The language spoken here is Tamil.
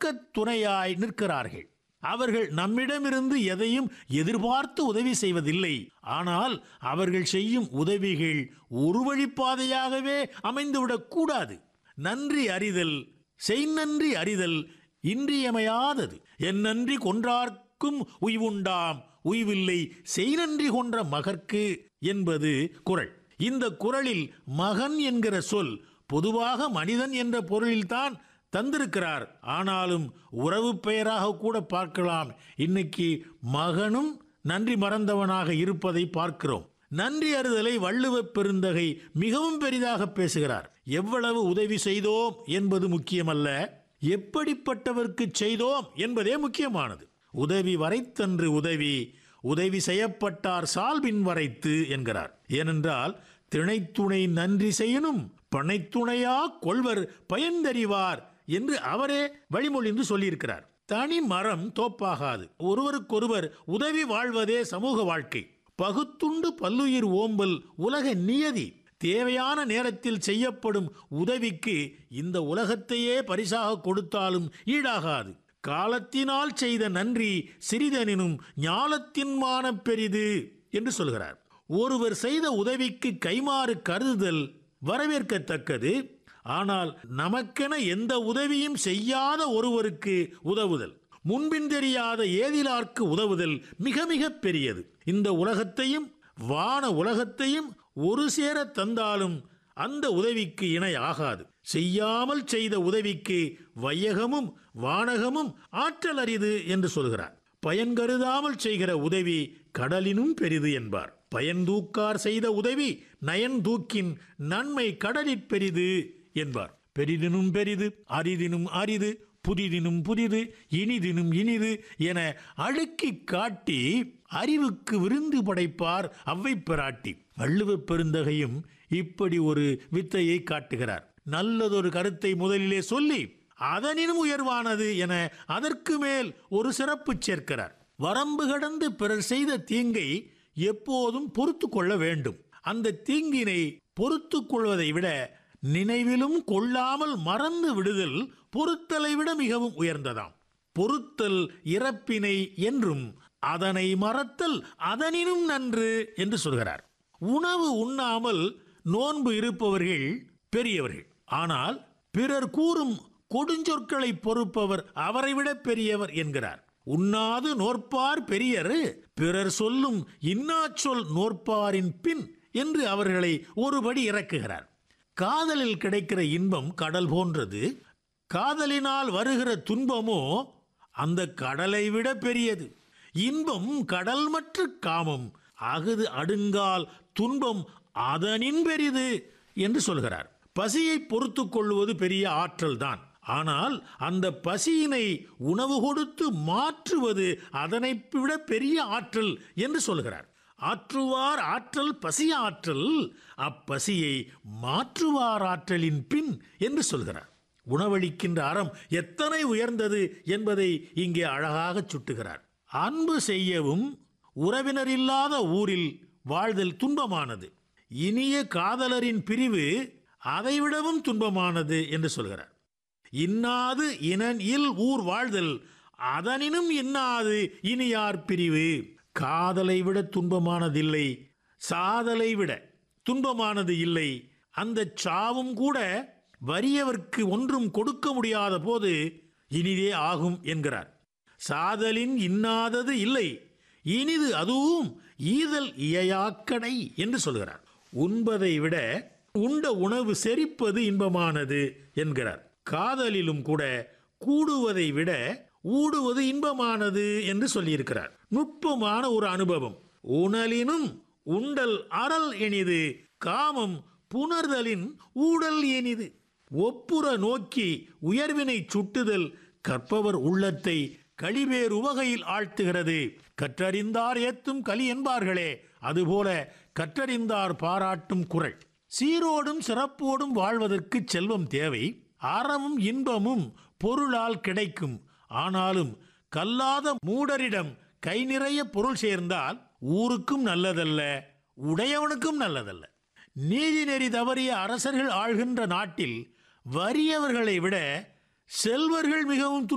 பக்கத் துணையாய் நிற்கிறார்கள் அவர்கள் நம்மிடமிருந்து எதையும் எதிர்பார்த்து உதவி செய்வதில்லை ஆனால் அவர்கள் செய்யும் உதவிகள் ஒரு வழிப்பாதையாகவே அமைந்துவிடக் கூடாது நன்றி அறிதல் செய்நன்றி அறிதல் இன்றியமையாதது என் நன்றி கொன்றார்க்கும் உய்வுண்டாம் உய்வில்லை செய்நன்றி கொன்ற மகற்கு என்பது குறள் இந்த குறளில் மகன் என்கிற சொல் பொதுவாக மனிதன் என்ற பொருளில்தான் தந்திருக்கிறார் ஆனாலும் உறவு பெயராக கூட பார்க்கலாம் இன்னைக்கு மகனும் நன்றி மறந்தவனாக இருப்பதை பார்க்கிறோம் நன்றி அறிதலை வள்ளுவப் பெருந்தகை மிகவும் பெரிதாக பேசுகிறார் எவ்வளவு உதவி செய்தோம் என்பது முக்கியமல்ல எப்படிப்பட்டவர்க்கு செய்தோம் என்பதே முக்கியமானது உதவி வரைத்தன்று உதவி உதவி செய்யப்பட்டார் சால்பின் வரைத்து என்கிறார் ஏனென்றால் திணைத்துணை நன்றி செய்யணும் பனைத்துணையா கொள்வர் பயன்தறிவார் என்று அவரே வழிமொழிந்து சொல்லியிருக்கிறார் தனி மரம் தோப்பாகாது ஒருவருக்கொருவர் உதவி வாழ்வதே சமூக வாழ்க்கை பகுத்துண்டு பல்லுயிர் ஓம்பல் உலக நியதி தேவையான நேரத்தில் செய்யப்படும் உதவிக்கு இந்த உலகத்தையே பரிசாக கொடுத்தாலும் ஈடாகாது காலத்தினால் செய்த நன்றி சிறிதெனினும் ஞாலத்தின் மானப் பெரிது என்று சொல்கிறார் ஒருவர் செய்த உதவிக்கு கைமாறு கருதுதல் வரவேற்கத்தக்கது ஆனால் நமக்கென எந்த உதவியும் செய்யாத ஒருவருக்கு உதவுதல் முன்பின் தெரியாத ஏதிலார்க்கு உதவுதல் மிக மிக பெரியது இந்த உலகத்தையும் வான உலகத்தையும் ஒரு சேர தந்தாலும் அந்த உதவிக்கு இணை ஆகாது செய்யாமல் செய்த உதவிக்கு வையகமும் வானகமும் ஆற்றல் அரிது என்று சொல்கிறார் பயன் கருதாமல் செய்கிற உதவி கடலினும் பெரிது என்பார் பயன் தூக்கார் செய்த உதவி நயன் தூக்கின் நன்மை கடலிற் பெரிது என்பார் பெரிதினும் பெரிது அரிதினும் அரிது புதிதினும் புதிது இனிதினும் இனிது என அழுக்கி காட்டி அறிவுக்கு விருந்து படைப்பார் அவ்வை பிராட்டி வள்ளுவப் பெருந்தகையும் இப்படி ஒரு வித்தையை காட்டுகிறார் நல்லதொரு கருத்தை முதலிலே சொல்லி அதனினும் உயர்வானது என அதற்கு மேல் ஒரு சிறப்பு சேர்க்கிறார் வரம்பு கடந்து பிறர் செய்த தீங்கை எப்போதும் பொறுத்து கொள்ள வேண்டும் அந்த தீங்கினை பொறுத்து கொள்வதை விட நினைவிலும் கொள்ளாமல் மறந்து விடுதல் பொறுத்தலை விட மிகவும் உயர்ந்ததாம் பொறுத்தல் இறப்பினை என்றும் அதனை மறத்தல் அதனினும் நன்று என்று சொல்கிறார் உணவு உண்ணாமல் நோன்பு இருப்பவர்கள் பெரியவர்கள் ஆனால் பிறர் கூறும் கொடுஞ்சொற்களை பொறுப்பவர் அவரை விட பெரியவர் என்கிறார் உண்ணாது நோற்பார் பெரியர் பிறர் சொல்லும் இன்னாச்சொல் நோற்பாரின் பின் என்று அவர்களை ஒருபடி இறக்குகிறார் காதலில் கிடைக்கிற இன்பம் கடல் போன்றது காதலினால் வருகிற துன்பமோ அந்த கடலை விட பெரியது இன்பம் கடல் மற்ற காமம் அகுது அடுங்கால் துன்பம் அதனின் பெரிது என்று சொல்கிறார் பசியை பொறுத்து கொள்வது பெரிய ஆற்றல் தான் ஆனால் அந்த பசியினை உணவு கொடுத்து மாற்றுவது அதனை விட பெரிய ஆற்றல் என்று சொல்கிறார் ஆற்றுவார் ஆற்றல் பசி ஆற்றல் அப்பசியை மாற்றுவார் ஆற்றலின் பின் என்று சொல்கிறார் உணவளிக்கின்ற அறம் எத்தனை உயர்ந்தது என்பதை இங்கே அழகாக சுட்டுகிறார் அன்பு செய்யவும் உறவினர் இல்லாத ஊரில் வாழ்தல் துன்பமானது இனிய காதலரின் பிரிவு அதைவிடவும் துன்பமானது என்று சொல்கிறார் இன்னாது இனன் இல் ஊர் வாழ்தல் அதனினும் இன்னாது இனியார் பிரிவு காதலை விட துன்பமானதில்லை சாதலை விட துன்பமானது இல்லை அந்த சாவும் கூட வறியவர்க்கு ஒன்றும் கொடுக்க முடியாத போது இனிதே ஆகும் என்கிறார் சாதலின் இன்னாதது இல்லை இனிது அதுவும் ஈதல் இயையாக்கடை என்று சொல்கிறார் உண்பதை விட உண்ட உணவு செரிப்பது இன்பமானது என்கிறார் காதலிலும் கூட கூடுவதை விட ஊடுவது இன்பமானது என்று சொல்லியிருக்கிறார் நுட்பமான ஒரு அனுபவம் உணலினும் உண்டல் அறல் எனிது காமம் புணர்தலின் ஊடல் எனிது ஒப்புற நோக்கி உயர்வினை சுட்டுதல் கற்பவர் உள்ளத்தை கழிவேறு உவகையில் ஆழ்த்துகிறது கற்றறிந்தார் ஏத்தும் களி என்பார்களே அதுபோல கற்றறிந்தார் பாராட்டும் குரல் சீரோடும் சிறப்போடும் வாழ்வதற்கு செல்வம் தேவை அறமும் இன்பமும் பொருளால் கிடைக்கும் ஆனாலும் கல்லாத மூடரிடம் கை நிறைய பொருள் சேர்ந்தால் ஊருக்கும் நல்லதல்ல உடையவனுக்கும் நல்லதல்ல நீதி நெறி தவறிய அரசர்கள் ஆள்கின்ற நாட்டில் வறியவர்களை விட செல்வர்கள் மிகவும்